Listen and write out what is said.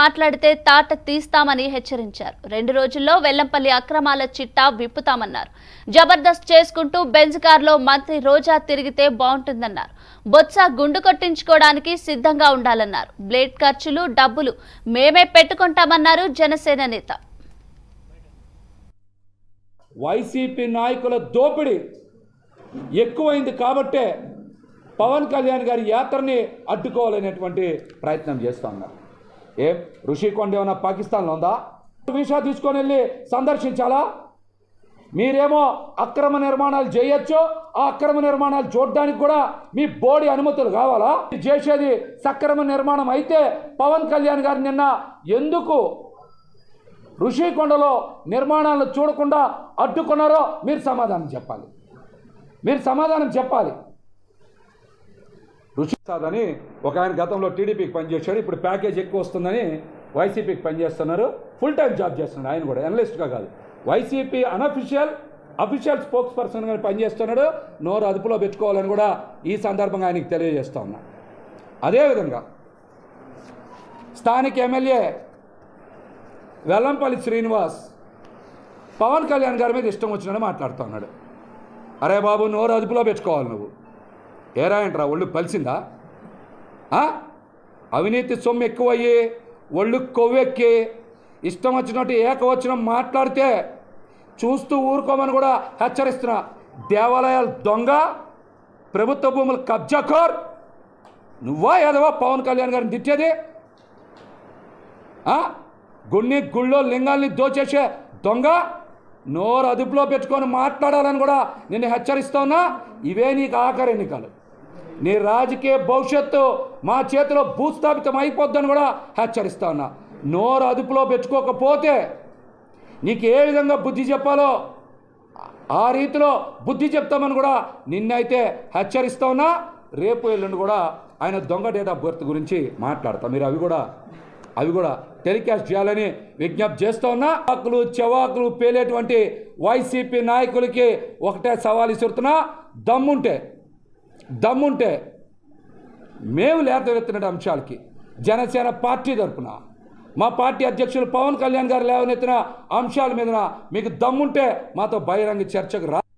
మాట్లాడితే తాట తీస్తామని హెచ్చరించారు రెండు రోజుల్లో వెల్లంపల్లి అక్రమాల చిట్టా విప్పుతామన్నారు జబర్దస్త్ చేసుకుంటూ బెంజ్ కార్లో మంత్రి రోజా తిరిగితే బాగుంటుందన్నారు బొత్స గుండు కొట్టించుకోవడానికి సిద్ధంగా ఉండాలన్నారు బ్లేడ్ ఖర్చులు డబ్బులు మేమే పెట్టుకుంటామన్నారు జనసేన నేత వైసీపీ నాయకుల దోపిడీ ఎక్కువైంది కాబట్టే పవన్ కళ్యాణ్ గారి యాత్రని అడ్డుకోవాలనేటువంటి ప్రయత్నం చేస్తూ ఉన్నారు ఏం ఋషికొండ ఏమైనా పాకిస్తాన్లో ఉందా వీసా తీసుకొని వెళ్ళి సందర్శించాలా మీరేమో అక్రమ నిర్మాణాలు చేయొచ్చు ఆ అక్రమ నిర్మాణాలు చూడడానికి కూడా మీ బోడి అనుమతులు కావాలా మీరు చేసేది సక్రమ నిర్మాణం అయితే పవన్ కళ్యాణ్ గారు నిన్న ఎందుకు ఋషికొండలో నిర్మాణాలను చూడకుండా అడ్డుకున్నారో మీరు సమాధానం చెప్పాలి మీరు సమాధానం చెప్పాలి రుచి అని ఒక ఆయన గతంలో టీడీపీకి పనిచేశాడు ఇప్పుడు ప్యాకేజ్ ఎక్కువ వస్తుందని వైసీపీకి పనిచేస్తున్నారు ఫుల్ టైం జాబ్ చేస్తున్నాడు ఆయన కూడా అనలిస్ట్గా కాదు వైసీపీ అనఫిషియల్ అఫీషియల్ స్పోక్స్ పర్సన్గా పనిచేస్తున్నాడు నోరు అదుపులో పెట్టుకోవాలని కూడా ఈ సందర్భంగా ఆయనకి తెలియజేస్తా ఉన్నా అదేవిధంగా స్థానిక ఎమ్మెల్యే వెల్లంపల్లి శ్రీనివాస్ పవన్ కళ్యాణ్ గారి మీద ఇష్టం వచ్చినట్టు మాట్లాడుతూ ఉన్నాడు అరే బాబు నోరు అదుపులో పెట్టుకోవాలి నువ్వు ఏరా ఏంట్రా ఒళ్ళు పలిసిందా ఆ? అవినీతి సొమ్ము ఎక్కువయ్యి ఒళ్ళు కొవ్వెక్కి ఇష్టం వచ్చినట్టు ఏకవచనం మాట్లాడితే చూస్తూ ఊరుకోమని కూడా హెచ్చరిస్తున్నా దేవాలయాల దొంగ ప్రభుత్వ భూముల కబ్జాకోర్ నువ్వా ఏదవా పవన్ కళ్యాణ్ గారిని తిట్టేది ఆ? గుణ్ణి గుళ్ళో లింగాల్ని దోచేసే దొంగ నోరు అదుపులో పెట్టుకొని మాట్లాడాలని కూడా నిన్ను హెచ్చరిస్తా ఉన్నా ఇవే నీకు ఆఖరి ఎన్నికలు నీ రాజకీయ భవిష్యత్తు మా చేతిలో భూస్థాపితం అయిపోద్దని కూడా హెచ్చరిస్తా ఉన్నా నోరు అదుపులో పెట్టుకోకపోతే నీకు ఏ విధంగా బుద్ధి చెప్పాలో ఆ రీతిలో బుద్ధి చెప్తామని కూడా నిన్నైతే హెచ్చరిస్తా ఉన్నా రేపు ఎల్లుండి కూడా ఆయన దొంగ డేట్ ఆఫ్ బర్త్ గురించి మాట్లాడతాం మీరు అవి కూడా అవి కూడా టెలికాస్ట్ చేయాలని విజ్ఞప్తి చేస్తూ ఉన్నా ఆకులు చెవాకులు పేలేటువంటి వైసీపీ నాయకులకి ఒకటే సవాల్ ఇస్తున్నా దమ్ముంటే దమ్ముంటే మేము లేతవెత్తిన అంశాలకి జనసేన పార్టీ తరపున మా పార్టీ అధ్యక్షులు పవన్ కళ్యాణ్ గారు లేవనెత్తిన అంశాల మీద మీకు దమ్ముంటే మాతో బహిరంగ చర్చకు రా